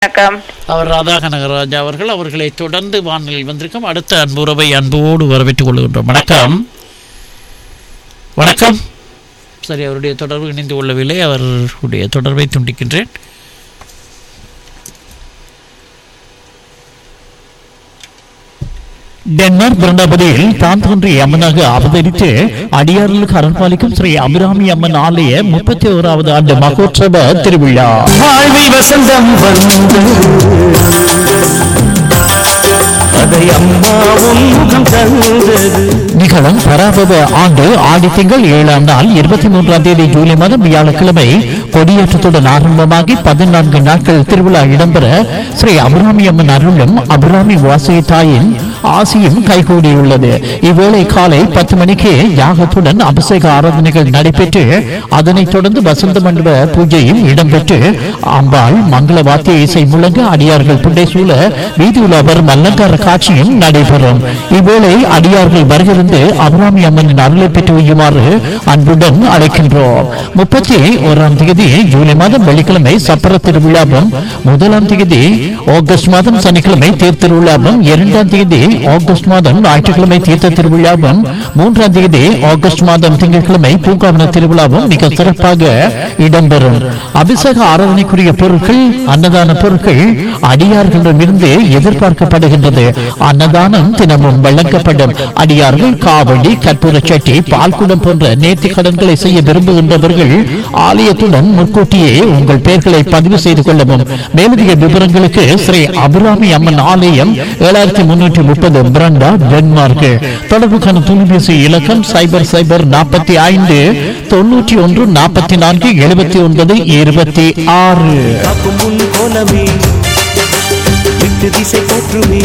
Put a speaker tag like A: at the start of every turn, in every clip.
A: வணக்கம்
B: அவர் ராதா கனகராஜா அவர்கள் அவர்களை தொடர்ந்து வானிலையில் வந்திருக்கும் அடுத்த அன்புறவை அன்போடு வரவேற்றுக் கொள்கின்றோம் வணக்கம் வணக்கம் சரி அவருடைய தொடர்பு இணைந்து கொள்ளவில்லை அவருடைய தொடர்பை துண்டிக்கின்றேன் டென்மார்க் பிரணபதியில் தான் தோன்றிய அம்மனாக அவதரித்து அடியார்களுக்கு அரண்பாலிக்கும் ஸ்ரீ அபிராமி அம்மன் ஆலய முப்பத்தி ஓராவது ஆண்டு மகோற்சவ திருவிழா
C: வாழ்வில் வசந்தம் வந்து அதை அம்மாவும் முகம் தந்தது
B: நிகழும் பராபவ ஆண்டு ஆடி திங்கள் ஏழாம் நாள் இருபத்தி மூன்றாம் தேதி ஜூலை மாதம் வியாழக்கிழமை கொடியேற்றத்துடன் ஆரம்பமாகி பதினான்கு நாட்கள் திருவிழா இடம்பெற ஸ்ரீ அபிராமி அம்மன் அருளும் அபிராமி வாசகி தாயின் ஆசியும் கைகூடியுள்ளது இவ்வேளை காலை பத்து மணிக்கு யாகத்துடன் அபிஷேக ஆராதனைகள் நடைபெற்று அதனைத் தொடர்ந்து வசந்த மண்டப பூஜையும் இடம்பெற்று அம்பாள் மங்கள வாத்திய இசை முழங்க அடியார்கள் புண்டை சூழ வீதி உலா வரும் அலங்கார காட்சியும் நடைபெறும் இவ்வேளை அடியார்கள் வருகிருந்து அபிராமி அம்மனின் அருளை பெற்று வையுமாறு அன்புடன் அழைக்கின்றோம் முப்பத்தி ஓராம் தேதி ஜூலை மாதம் வெள்ளிக்கிழமை சப்பர திருவிழாவும் முதலாம் தேதி ஆகஸ்ட் மாதம் சனிக்கிழமை தேர் திருவிழாவும் இரண்டாம் தேதி ஆகஸ்ட் மாதம் ஞாயிற்றுக்கிழமை தீர்த்த திருவிழாவும் மூன்றாம் தேதி ஆகஸ்ட் மாதம் திங்கட்கிழமை பூங்காவன திருவிழாவும் மிக சிறப்பாக இடம்பெறும் அபிஷேக ஆராதனைக்குரிய பொருட்கள் அன்னதான பொருட்கள் அடியார்களிடமிருந்து எதிர்பார்க்கப்படுகின்றது அன்னதானம் தினமும் வழங்கப்படும் அடியார்கள் காவடி கற்பூர சட்டி பால்குடம் போன்ற நேர்த்தி கடன்களை செய்ய விரும்புகின்றவர்கள் ஆலயத்துடன் முன்கூட்டியே உங்கள் பெயர்களை பதிவு செய்து கொள்ளவும் மேலதிக விவரங்களுக்கு ஸ்ரீ அபிராமி அம்மன் ஆலயம் ஏழாயிரத்தி முன்னூற்றி முப்பது பிரண்டா டென்மார்க் தொடர்புக்கான தொலைபேசி இலக்கம் சைபர் சைபர் நாற்பத்தி ஐந்து தொண்ணூற்றி ஒன்று நாற்பத்தி நான்கு எழுபத்தி ஒன்பது இருபத்தி ஆறு
C: காக்கும் முன் கோலமே விட்டு திசை போற்றுமே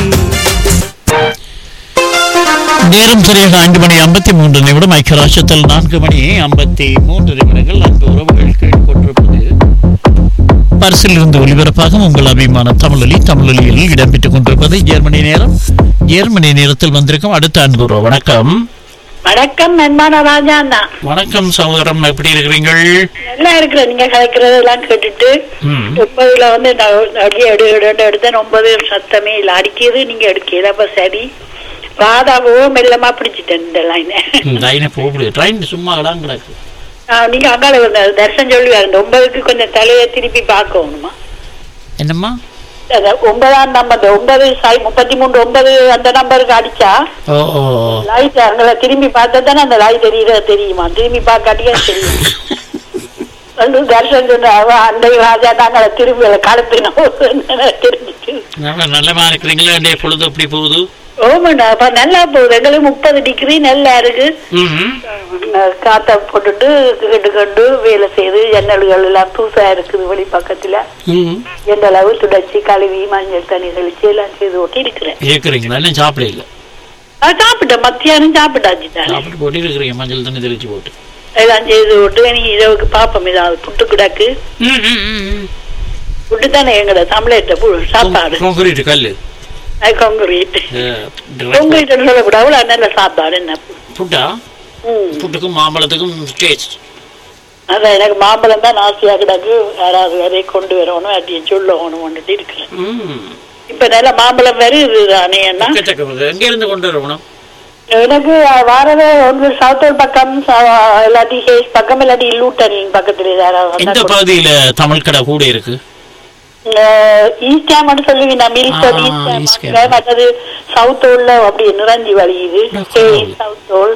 B: நேரம் சரியாக ஐந்து மணி ஐம்பத்தி மூன்று நிமிடம் ஐக்கியராட்சத்தில் நான்கு மணி ஐம்பத்தி மூன்று நிமிடங்கள் அன்பு உறவுகள் கேட்டுக்கொண்டிருப்பது பரிசில் இருந்து ஒலிபரப்பாக உங்கள் அபிமான தமிழொலி தமிழொலியில் இடம்பெற்றுக் கொண்டிருப்பது ஜெர்மனி நேரம் ஜெர்மனி நேரத்தில் வந்திருக்கும் அடுத்த அன்பு உறவு வணக்கம்
A: வணக்கம் நண்பான ராஜா தான்
B: வணக்கம் சகோதரம் எப்படி இருக்கிறீர்கள்
A: நல்லா இருக்கிற நீங்க கலைக்கிறதெல்லாம் கேட்டுட்டு
B: ம்.
A: ஒன்பதுல வந்து நான் அப்படியே எடு எடு எடுத்தேன் ஒன்பது சத்தமே இல்லை அடிக்கிறது நீங்க எடுக்கிறது அப்ப சரி ராதாவோ மெல்லமா பிடிச்சிட்டேன் இந்த லைனை
B: ட்ரெயினை போகல ட்ரெயின் சும்மா இடம் கிடக்கு
A: நீங்க அங்கால வந்த தர்ஷன் சொல்லுவாரு இந்த ஒன்பதுக்கு கொஞ்சம் தலையை திருப்பி பார்க்கணுமா
B: என்னம்மா
A: அந்த ஒன்பதாம் நம்பர் இந்த ஒன்பது சாய் முப்பத்தி மூணு ஒன்பது அந்த நம்பருக்கு அடிச்சா
B: ஓ ஓ
A: லைட் அங்கே திரும்பி பார்த்தா தானே அந்த லைட் தெரியுதா தெரியுமா திரும்பி பார்க்காட்டியே தெரியும் வந்து தர்ஷன் சொன்ன அவ அந்த ராஜா நாங்கள திரும்பி கலப்பினோம் தெரிஞ்சுச்சு
B: நல்ல நல்லமா இருக்கிறீங்களா டே பொழுது எப்படி போகுது
A: ஓமாண்ணா அப்ப நல்லா போகுது எங்களுக்கு முப்பது டிகிரி நல்லா இருக்கு
B: ம்
A: காத்த போட்டுட்டு கண்டு கண்டு வேலை செய்து ஜன்னல்கள் எல்லாம் தூசா இருக்குது வெளி பக்கத்துல
B: ம்
A: எந்த அளவு துடைச்சி கழுவி மஞ்சள் தண்ணி தெளிச்சு எல்லாம் செய்து ஓட்டி இருக்கிறேன்
B: இருக்கிறீங்களா இன்னும் சாப்பிட இல்லை
A: நான் சாப்பிட்டேன் மத்தியானம் சாப்பிட்டாச்சு தானே
B: சாப்பிட்டு போட்டு இருக்கிறீங்க மஞ்சள் தண்ணி தெளிச்சு போட்டு
A: எல்லாம் செய்து விட்டு நீ இரவுக்கு பாப்போம் ஏதாவது புட்டு கிடக்கு புட்டு தானே எங்கட தமிழேட்ட சாப்பாடு
B: கான்கிரீட் கல்
A: காங்கிரீட் காங்கிரீட் சொல்லக்கூடாது அவ்வளோ நல்ல சாப்பாடு என்ன
B: புட்டா
A: ம்
B: புட்டுக்கும் மாம்பழத்துக்கும் டேஸ்ட்
A: அதான் எனக்கு மாம்பழம் தான் ஆசையா கிடக்கு யாராவது வரை கொண்டு வரணும் அப்படியே சொல்லணும் வந்துட்டு இருக்கிறேன் இப்ப நல்ல மாம்பழம் வருது தானே என்ன
B: எங்க இருந்து கொண்டு வரணும்
A: எனக்கு வாரவே ஒன்று சவுத்தூர் பக்கம் ச- இல்லாட்டி ஹேஸ் பக்கம் இல்லாட்டி லூட்டன் பக்கத்துல யாராவது
B: எந்த
A: வந்தா
B: பகுதியில தமிழ் கடை கூட இருக்கு
A: ஈஸ்ட் கேம்னு சொல்லுவீங்க நான் மில்ஸ்டர்
B: ஆ,
A: ஈஸ்ட்
B: East
A: கேம்
B: Cam.
A: மற்றது சவுத்தோல்ல அப்படி நிறைஞ்சி வழியுது சவுத்தோல்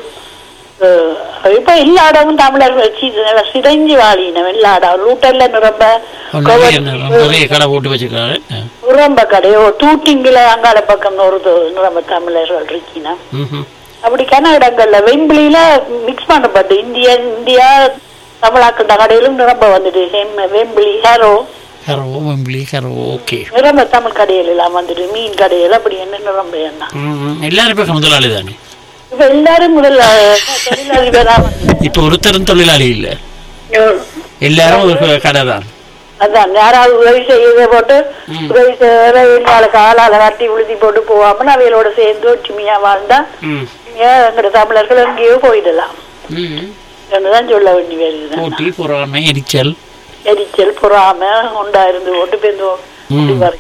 A: இப்ப எல்லா இடமும் தமிழர் வச்சு நல்லா சிதைஞ்சு வாழினோம் எல்லா இடம் லூட்டர்ல நிரம்ப
B: நிறைய நிறைய கடை போட்டு வச்சிருக்காரு
A: நிரம்ப கடையோ தூட்டிங்கில அங்கால பக்கம் ஒரு தொ- நிரம்ப தமிழர்கள் இருக்கீங்க
B: ம்ஹும்.
A: அப்படிக்கான இடங்கள்ல வெம்பிளியில மிக்ஸ் பண்ணப்பட்டு இந்தியா இந்தியா தமிழாக்கிட்ட கடையிலும் நிரம்ப வந்துட்டு ஹெம்- Wembley Harrow
B: Harrow Wembley Harrow okay
A: நிரம்ப தமிழ் கடையில் எல்லாம் வந்துட்டு மீன் கடையில் அப்படி என்ன நிரம்ப என்ன
B: எல்லாரும் இப்ப முதலாளி தானே
A: இப்ப எல்லாரும் முதல்ல தொழிலாளிகளா வந்து
B: இப்ப ஒருத்தரும் தொழிலாளி இல்ல எல்லாரும் ஒரு கடை தான்
A: அதான் யாராவது உதவி செய்யறத போட்டு உதவி செய்யற நாளுக்கு ஆளால கட்டி உழுதி போட்டு போகாம அவைகளோட சேர்ந்து ஒற்றுமையா வாழ்ந்தா
B: ம்.
A: ஏன் எங்கட தமிழர்கள் எங்கேயோ போயிடலாம்
B: ம்.
A: என்றுதான் சொல்ல வேண்டி வருது
B: போட்டி பொறாமை எரிச்சல்
A: எரிச்சல் பொறாம உண்டா இருந்து போட்டு பேருந்து அப்படி வரும்